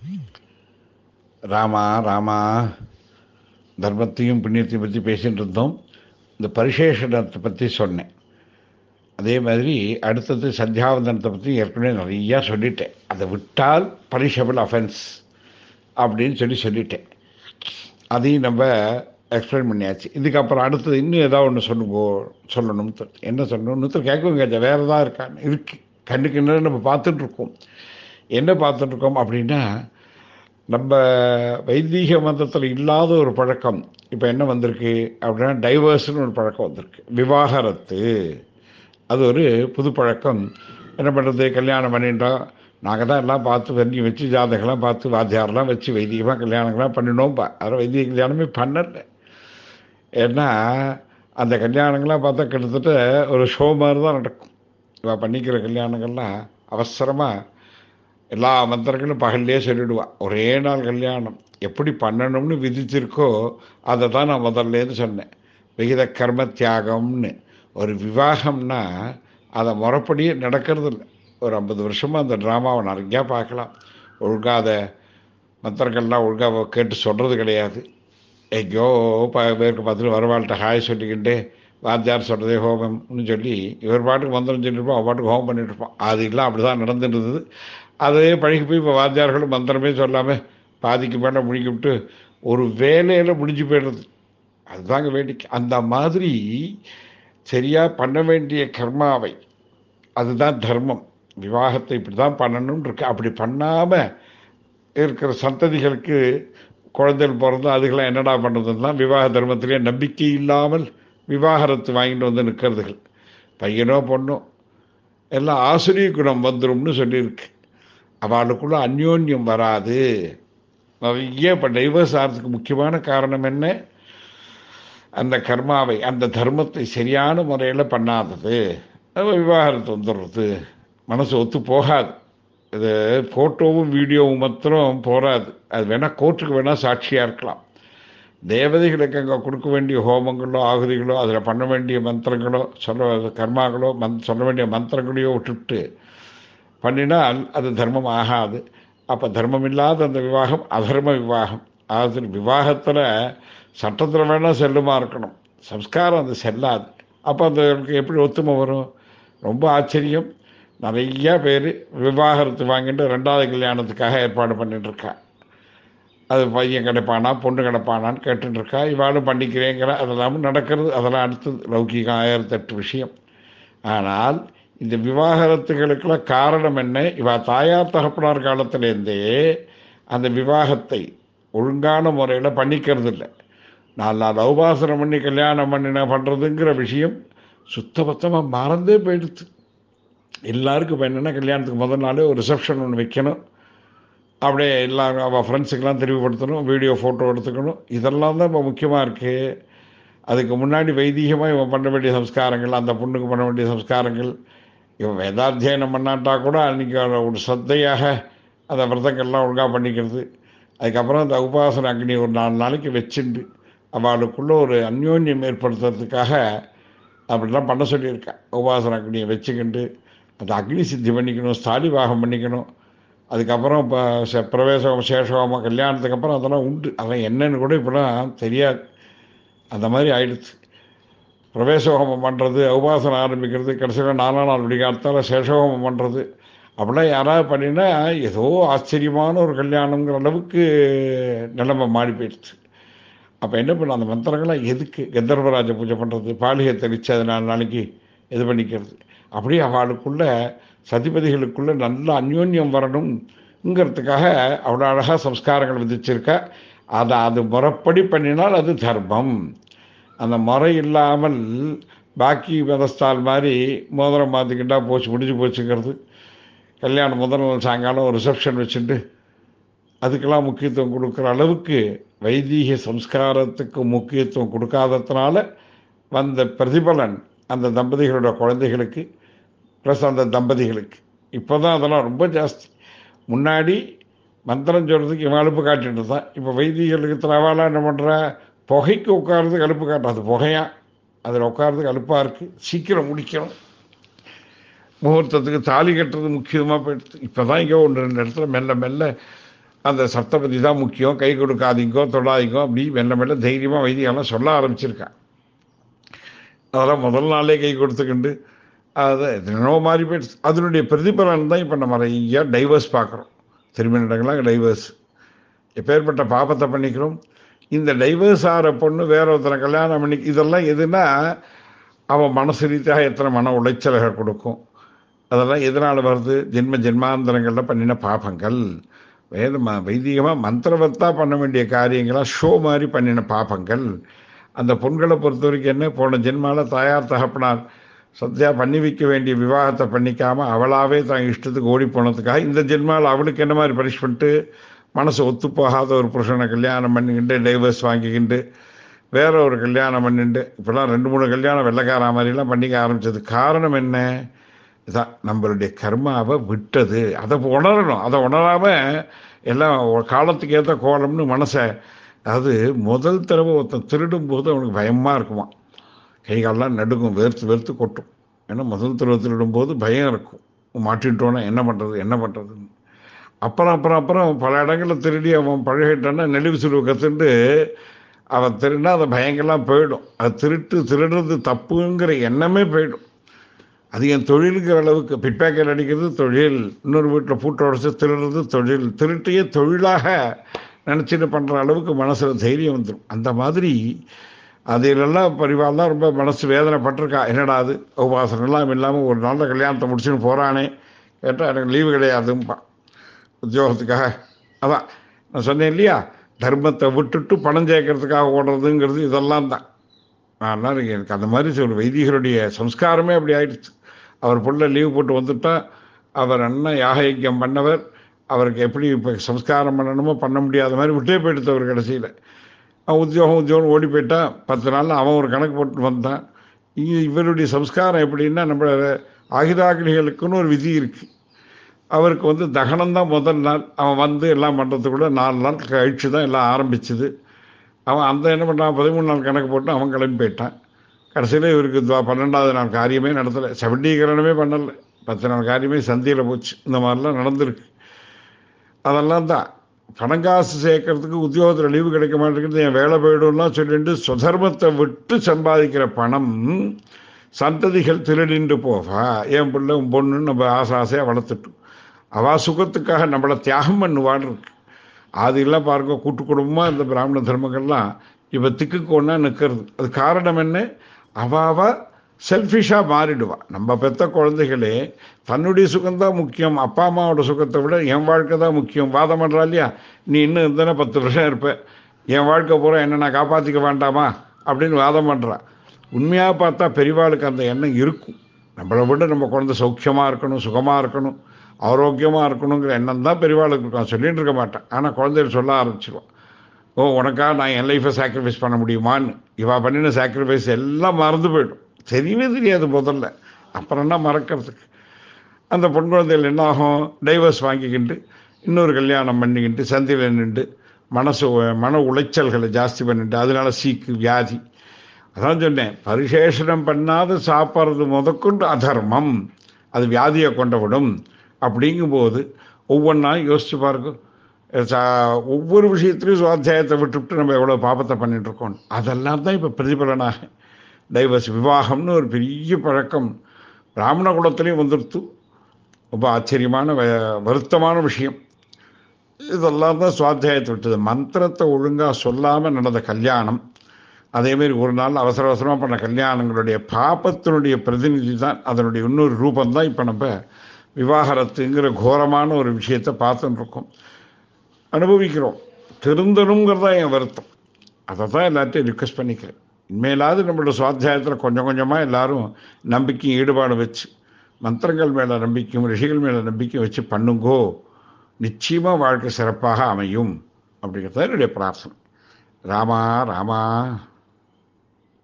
ராமா ராமா தர்மத்தையும் புண்ணியத்தையும் பற்றி பேசிட்டு இருந்தோம் இந்த பரிசேஷனத்தை பற்றி சொன்னேன் அதே மாதிரி அடுத்தது சந்தியாவந்தனத்தை பற்றி ஏற்கனவே நிறையா சொல்லிட்டேன் அதை விட்டால் பனிஷபிள் அஃபென்ஸ் அப்படின்னு சொல்லி சொல்லிட்டேன் அதையும் நம்ம எக்ஸ்பிளைன் பண்ணியாச்சு இதுக்கப்புறம் அடுத்தது இன்னும் ஏதாவது ஒன்று சொல்லுங்க சொல்லணும்னு தோணுது. என்ன சொல்லணும்னு கேட்கவும் கேட்ட வேறு தான் இருக்கான்னு இருக்கு கண்ணுக்கு என்ன நம்ம பார்த்துட்ருக்கோம் என்ன பார்த்துட்ருக்கோம் அப்படின்னா நம்ம வைதீக மதத்தில் இல்லாத ஒரு பழக்கம் இப்போ என்ன வந்திருக்கு அப்படின்னா டைவர்ஸ்னு ஒரு பழக்கம் வந்திருக்கு விவாகரத்து அது ஒரு புது பழக்கம் என்ன பண்ணுறது கல்யாணம் பண்ணிட்டோம் நாங்கள் தான் எல்லாம் பார்த்து பண்ணி வச்சு ஜாதகம்லாம் பார்த்து வாத்தியாரெலாம் வச்சு வைதிகமாக கல்யாணங்கள்லாம் பண்ணினோம்ப்பா அதெல்லாம் வைதிக கல்யாணமே பண்ணல ஏன்னா அந்த கல்யாணங்கள்லாம் பார்த்தா கிட்டத்தட்ட ஒரு ஷோ மாதிரி தான் நடக்கும் இவள் பண்ணிக்கிற கல்யாணங்கள்லாம் அவசரமாக எல்லா மந்திரங்களும் பகல்லே சொல்லிடுவா ஒரே நாள் கல்யாணம் எப்படி பண்ணணும்னு விதிச்சிருக்கோ அதை தான் நான் முதல்லேருந்து சொன்னேன் விகித கர்ம தியாகம்னு ஒரு விவாகம்னா அதை முறைப்படியே நடக்கிறது இல்லை ஒரு ஐம்பது வருஷமாக அந்த ட்ராமாவை நிறையா பார்க்கலாம் ஒழுங்காக அதை மந்திரங்கள்லாம் ஒழுங்காக கேட்டு சொல்கிறது கிடையாது எங்கேயோ ப பேருக்கு பார்த்துட்டு வரவாள்கிட்ட ஹாய் சொல்லிக்கிட்டு வாத்தியார் சொல்கிறதே ஹோமம்னு சொல்லி இவர் பாட்டுக்கு மந்திரம் சொல்லியிருப்போம் அவன் பாட்டுக்கு ஹோமம் பண்ணிட்டு இருப்பான் அது இல்லை அப்படி தான் நடந்துட்டு இருந்தது அதே பழகி போய் இப்போ வாத்தியார்களும் மந்திரமே சொல்லாமல் பாதிக்கு மேலே முடிக்கி விட்டு ஒரு வேலையில் முடிஞ்சு போயிடுறது அதுதாங்க வேடிக்கை அந்த மாதிரி சரியாக பண்ண வேண்டிய கர்மாவை அதுதான் தர்மம் விவாகத்தை இப்படி தான் பண்ணணும்னு இருக்கு அப்படி பண்ணாமல் இருக்கிற சந்ததிகளுக்கு குழந்தைகள் பிறந்து அதுக்கெல்லாம் என்னடா பண்ணுறதுன்னா விவாக தர்மத்திலே நம்பிக்கை இல்லாமல் விவாகரத்து வாங்கிட்டு வந்து நிற்கிறதுகள் பையனோ பொண்ணோ எல்லாம் ஆசிரிய குணம் வந்துரும்னு சொல்லியிருக்கு அவளுக்குள்ள அந்யோன்யம் வராது நிறைய இப்போ டைவர்ஸ் ஆகிறதுக்கு முக்கியமான காரணம் என்ன அந்த கர்மாவை அந்த தர்மத்தை சரியான முறையில் பண்ணாதது அது விவாகரத்து வந்துடுறது மனசு ஒத்து போகாது இது ஃபோட்டோவும் வீடியோவும் மாத்திரம் போகாது அது வேணால் கோர்ட்டுக்கு வேணால் சாட்சியாக இருக்கலாம் தேவதைகளுக்கு அங்கே கொடுக்க வேண்டிய ஹோமங்களோ ஆகுதிகளோ அதில் பண்ண வேண்டிய மந்திரங்களோ சொல்ல கர்மாக்களோ மந் சொல்ல வேண்டிய மந்திரங்களையோ விட்டுட்டு பண்ணினால் அது தர்மம் ஆகாது அப்போ தர்மம் இல்லாத அந்த விவாகம் அதர்ம விவாகம் அதாவது விவாகத்தில் சட்டத்தில் வேணால் செல்லுமா இருக்கணும் சம்ஸ்காரம் அது செல்லாது அப்போ அந்த எப்படி ஒத்துமை வரும் ரொம்ப ஆச்சரியம் நிறைய பேர் விவாகரத்து வாங்கிட்டு ரெண்டாவது கல்யாணத்துக்காக ஏற்பாடு பண்ணிட்டு இருக்கா அது பையன் கிடைப்பானா பொண்ணு கிடைப்பானான்னு கேட்டுட்டு இருக்கா இவாளும் பண்ணிக்கிறேங்கிற அதெல்லாம் நடக்கிறது அதெல்லாம் அடுத்தது லௌகிகம் ஆயிரத்தெட்டு விஷயம் ஆனால் இந்த விவாகரத்துகளுக்கெல்லாம் காரணம் என்ன இவா தாயார் தகப்பனார் காலத்திலேருந்தே அந்த விவாகத்தை ஒழுங்கான முறையில் பண்ணிக்கிறது இல்லை நாலு நாள் உபாசனம் பண்ணி கல்யாணம் பண்ணின பண்ணுறதுங்கிற விஷயம் சுத்தபத்தமாக மறந்தே போயிடுது எல்லாருக்கும் இப்போ என்னென்னா கல்யாணத்துக்கு முதல் நாளே ஒரு ரிசப்ஷன் ஒன்று வைக்கணும் அப்படியே எல்லா அவள் ஃப்ரெண்ட்ஸுக்கெல்லாம் தெளிவுபடுத்தணும் வீடியோ ஃபோட்டோ எடுத்துக்கணும் இதெல்லாம் தான் இப்போ முக்கியமாக இருக்குது அதுக்கு முன்னாடி வைதீகமாக இவன் பண்ண வேண்டிய சம்ஸ்காரங்கள் அந்த பொண்ணுக்கு பண்ண வேண்டிய சம்ஸ்காரங்கள் இவன் வேதாத்தியனம் பண்ணாட்டா கூட அன்றைக்கி ஒரு சத்தையாக அந்த விரதங்கள்லாம் ஒழுங்காக பண்ணிக்கிறது அதுக்கப்புறம் அந்த உபாசன அக்னி ஒரு நாலு நாளைக்கு வச்சுண்டு அவளுக்குள்ள ஒரு அந்யோன்யம் ஏற்படுத்துறதுக்காக அப்படிலாம் பண்ண சொல்லியிருக்கேன் உபாசன அக்னியை வச்சுக்கிண்டு அந்த அக்னி சித்தி பண்ணிக்கணும் ஸ்தாலிவாகம் பண்ணிக்கணும் அதுக்கப்புறம் இப்போ ச- பிரவேசம் சேஷோமம் கல்யாணத்துக்கு அப்புறம் அதெல்லாம் உண்டு அதெல்லாம் என்னன்னு கூட இப்போலாம் தெரியாது அந்த மாதிரி ஆயிடுச்சு பிரவேசஹோமம் பண்ணுறது உபாசனம் ஆரம்பிக்கிறது கடைசியில் நாலாம் நாள் விடிகாலத்தால் சேஷஹோமம் பண்ணுறது அப்படிலாம் யாராவது பண்ணினா ஏதோ ஆச்சரியமான ஒரு கல்யாணங்கிற அளவுக்கு நிலைமை மாறி போயிடுச்சு அப்போ என்ன பண்ண அந்த மந்திரங்கள்லாம் எதுக்கு கந்தர்வராஜ பூஜை பண்ணுறது பாலிகை தெளித்து அது நாலு நாளைக்கு இது பண்ணிக்கிறது அப்படியே அவளுக்குள்ள சதிபதிகளுக்குள்ள நல்ல அந்யோன்யம் வரணுங்கிறதுக்காக அவ்வளோ அழகாக சம்ஸ்காரங்கள் விதிச்சிருக்கா அதை அது முறைப்படி பண்ணினால் அது தர்மம் அந்த முறை இல்லாமல் பாக்கி மதஸ்தால் மாதிரி மோதிரம் மாற்றிக்கிட்டா போச்சு முடிஞ்சு போச்சுங்கிறது கல்யாணம் முதல் நாள் சாயங்காலம் ஒரு ரிசப்ஷன் வச்சுட்டு அதுக்கெல்லாம் முக்கியத்துவம் கொடுக்குற அளவுக்கு வைதீக சம்ஸ்காரத்துக்கு முக்கியத்துவம் கொடுக்காததுனால வந்த பிரதிபலன் அந்த தம்பதிகளோட குழந்தைகளுக்கு ப்ளஸ் அந்த தம்பதிகளுக்கு இப்போ தான் அதெல்லாம் ரொம்ப ஜாஸ்தி முன்னாடி மந்திரம் சொல்கிறதுக்கு இவன் அலுப்பு காட்டிட்டு இருந்தான் இப்போ வைதிகளுக்கு திரவாலாம் என்ன பண்ணுறா புகைக்கு உட்கார்றதுக்கு அலுப்பு காட்டும் அது புகையா அதில் உட்கார்றதுக்கு அலுப்பாக இருக்குது சீக்கிரம் முடிக்கணும் முகூர்த்தத்துக்கு தாலி கட்டுறது முக்கியமாக போயிடுது இப்போ தான் இங்கே ஒன்று ரெண்டு இடத்துல மெல்ல மெல்ல அந்த சப்தபதி தான் முக்கியம் கை கொடுக்காதீங்கோ தொடாதீங்கோ அப்படி மெல்ல மெல்ல தைரியமாக வைத்தியெல்லாம் சொல்ல ஆரம்பிச்சிருக்கான் அதெல்லாம் முதல் நாளே கை கொடுத்துக்கிண்டு அதை என்னவோ மாறி போயிடுச்சு அதனுடைய பிரதிபலன் தான் இப்போ நம்ம நிறைய டைவர்ஸ் பார்க்குறோம் திருமணங்களாக டைவர்ஸ் எப்பேற்பட்ட பாபத்தை பண்ணிக்கிறோம் இந்த டைவர்ஸ் ஆகிற பொண்ணு வேற ஒருத்தனை கல்யாணம் பண்ணி இதெல்லாம் எதுனா அவன் மனசு ரீதியாக எத்தனை மன உளைச்சல்கள் கொடுக்கும் அதெல்லாம் எதனால் வருது ஜென்ம ஜென்மாந்தரங்களில் பண்ணின பாபங்கள் வேத ம வைதிகமாக மந்திரவத்தா பண்ண வேண்டிய காரியங்களாக ஷோ மாதிரி பண்ணின பாபங்கள் அந்த பொண்களை பொறுத்த வரைக்கும் என்ன போன ஜென்மால தாயார் தகப்பனார் சத்யா பண்ணி வைக்க வேண்டிய விவாகத்தை பண்ணிக்காம அவளாவே தான் இஷ்டத்துக்கு ஓடி போனதுக்காக இந்த ஜென்மாவில் அவளுக்கு என்ன மாதிரி பனிஷ்மெண்ட்டு மனசு ஒத்துப்போகாத ஒரு புருஷனை கல்யாணம் பண்ணிக்கிண்டு டைவர்ஸ் வாங்கிக்கிண்டு வேற ஒரு கல்யாணம் பண்ணிட்டு இப்போல்லாம் ரெண்டு மூணு கல்யாணம் வெள்ளைக்கார மாதிரிலாம் பண்ணிக்க ஆரம்பிச்சது காரணம் என்ன இதான் நம்மளுடைய கர்மாவை விட்டது அதை உணரணும் அதை உணராம எல்லாம் ஒரு காலத்துக்கு ஏற்ற கோலம்னு மனசை அதாவது முதல் தடவை ஒருத்தன் திருடும் போது அவனுக்கு பயமாக இருக்குமா கை காலெல்லாம் நடுங்கும் வேர்த்து வேர்த்து கொட்டும் ஏன்னா முதல் தடவை திருடும் போது பயம் இருக்கும் மாட்டிட்டோன்னா என்ன பண்ணுறது என்ன பண்ணுறதுன்னு அப்புறம் அப்புறம் அப்புறம் பல இடங்களில் திருடி அவன் பழகிட்டான்னா நெளிவு சுருவு கற்றுண்டு அவன் திருடினா அந்த பயங்கள்லாம் போயிடும் அது திருட்டு திருடுறது தப்புங்கிற எண்ணமே போயிடும் அது என் தொழிலுங்கிற அளவுக்கு பிட்பேக்கர் அடிக்கிறது தொழில் இன்னொரு வீட்டில் பூட்டை உடச்சி திருடுறது தொழில் திருட்டையே தொழிலாக நினச்சிட்டு பண்ணுற அளவுக்கு மனசில் தைரியம் வந்துடும் அந்த மாதிரி அதிலெல்லாம் பரிவாரெலாம் ரொம்ப மனசு வேதனைப்பட்டிருக்கா என்னடா அது உபாசனெல்லாம் இல்லாமல் ஒரு நல்ல கல்யாணத்தை முடிச்சுன்னு போகிறானே கேட்டால் எனக்கு லீவு கிடையாதும்பா உத்தியோகத்துக்காக அதான் நான் சொன்னேன் இல்லையா தர்மத்தை விட்டுட்டு பணம் சேர்க்கறதுக்காக ஓடுறதுங்கிறது இதெல்லாம் தான் அதனால் எனக்கு அந்த மாதிரி ஒரு வைதிகருடைய சம்ஸ்காரமே அப்படி ஆயிடுச்சு அவர் புள்ள லீவ் போட்டு வந்துட்டா அவர் அண்ணன் யாகயக்கியம் பண்ணவர் அவருக்கு எப்படி இப்போ சம்ஸ்காரம் பண்ணணுமோ பண்ண முடியாத மாதிரி விட்டே போயிடுத்து அவர் கடைசியில் அவன் உத்தியோகம் உத்தியோகம் ஓடி போயிட்டான் பத்து நாளில் அவன் ஒரு கணக்கு போட்டு வந்தான் இங்கே இவருடைய சம்ஸ்காரம் எப்படின்னா நம்ம ஆகிதாகினிகளுக்குன்னு ஒரு விதி இருக்குது அவருக்கு வந்து தகனம் தான் முதல் நாள் அவன் வந்து எல்லாம் பண்ணுறதுக்குள்ள நாலு நாள் கழிச்சு தான் எல்லாம் ஆரம்பிச்சுது அவன் அந்த என்ன பண்ணான் பதிமூணு நாள் கணக்கு போட்டு அவன் கிளம்பி போயிட்டான் கடைசியில் இவருக்கு துவா- பன்னெண்டாவது நாள் காரியமே நடத்தலை செவண்டீகரணமே பண்ணலை பத்து நாள் காரியமே சந்தியில் போச்சு இந்த மாதிரிலாம் நடந்திருக்கு அதெல்லாம் தான் பணம் காசு சேர்க்கறதுக்கு உத்தியோகத்தில் லீவு கிடைக்க மாட்டேங்குது என் வேலை போயிடும்லாம் சொல்லிட்டு சுதர்மத்தை விட்டு சம்பாதிக்கிற பணம் சந்ததிகள் திருடிண்டு போவா என் பிள்ளை உன் பொண்ணுன்னு நம்ம ஆசை ஆசையாக வளர்த்துட்டோம் அவா சுகத்துக்காக நம்மளை தியாகம் பண்ணுவான்னு இருக்கு அதெல்லாம் பாருங்க கூட்டு குடும்பமாக இந்த பிராமண தர்மங்கள்லாம் இப்போ திக்குக்கு ஒன்றா நிற்கிறது அது காரணம் என்ன அவாவா செல்ஃபிஷாக மாறிடுவா நம்ம பெத்த குழந்தைகளே தன்னுடைய சுகம்தான் முக்கியம் அப்பா அம்மாவோட சுகத்தை விட என் வாழ்க்கை தான் முக்கியம் வாதம் பண்ணுறா இல்லையா நீ இன்னும் இருந்தானே பத்து வருஷம் இருப்ப என் வாழ்க்கை பூரா என்ன நான் காப்பாற்றிக்க வேண்டாமா அப்படின்னு வாதம் பண்ணுறா உண்மையாக பார்த்தா பெரியவாளுக்கு அந்த எண்ணம் இருக்கும் நம்மளை விட நம்ம குழந்தை சௌக்கியமாக இருக்கணும் சுகமாக இருக்கணும் ஆரோக்கியமாக இருக்கணுங்கிற எண்ணம் தான் பெரியவாளுக்கு இருக்கும் நான் சொல்லிட்டு இருக்க மாட்டேன் ஆனால் குழந்தைகள் சொல்ல ஆரம்பிச்சிருவான் ஓ உனக்காக நான் என் லைஃப்பை சாக்ரிஃபைஸ் பண்ண முடியுமான்னு இவா பண்ணின சாக்ரிஃபைஸ் எல்லாம் மறந்து போயிடும் தெரியவே தெரியாது முதல்ல அப்புறம் என்ன மறக்கிறதுக்கு அந்த பொன் குழந்தைகள் என்ன ஆகும் டைவர்ஸ் வாங்கிக்கிட்டு இன்னொரு கல்யாணம் பண்ணிக்கிட்டு சந்தியில் நின்று மனசு மன உளைச்சல்களை ஜாஸ்தி பண்ணிட்டு அதனால சீக்கு வியாதி அதான் சொன்னேன் பரிசேஷனம் பண்ணாத சாப்பிட்றது முதற்கொண்டு அதர்மம் அது வியாதியை கொண்டு விடும் அப்படிங்கும்போது ஒவ்வொன்றா யோசிச்சு பாருங்க சா- ஒவ்வொரு விஷயத்திலையும் சுவாத்தியாயத்தை விட்டுவிட்டு நம்ம எவ்வளோ பாபத்தை பண்ணிட்டு இருக்கோம் அதெல்லாம் தான் இப்போ பிரதிபலனாக டைவர்ஸ் விவாகம்னு ஒரு பெரிய பழக்கம் பிராமண குலத்திலையும் வந்துடுத்து ரொம்ப ஆச்சரியமான வ- வருத்தமான விஷயம் இதெல்லாம் தான் சுவாத்தியாயத்தை விட்டது மந்திரத்தை ஒழுங்காக சொல்லாமல் நடந்த கல்யாணம் அதேமாரி ஒரு நாள் அவசர அவசரமாக பண்ண கல்யாணங்களுடைய பாபத்தினுடைய பிரதிநிதி தான் அதனுடைய இன்னொரு ரூபம் தான் இப்போ நம்ம விவாகரத்துங்கிற கோரமான ஒரு விஷயத்தை பார்த்துட்டு இருக்கோம் அனுபவிக்கிறோம் திருந்தணுங்கிறது தான் என் வருத்தம் அதை தான் எல்லாத்தையும் ரிக்வெஸ்ட் பண்ணிக்கிறேன் இனிமேலாவது நம்மளோட சுவாத்தியாயத்தில் கொஞ்சம் கொஞ்சமாக எல்லாரும் நம்பிக்கையும் ஈடுபாடு வச்சு மந்திரங்கள் மேலே நம்பிக்கையும் ரிஷிகள் மேலே நம்பிக்கையும் வச்சு பண்ணுங்கோ நிச்சயமாக வாழ்க்கை சிறப்பாக அமையும் அப்படிங்கிறது தான் என்னுடைய பிரார்த்தனை ராமா ராமா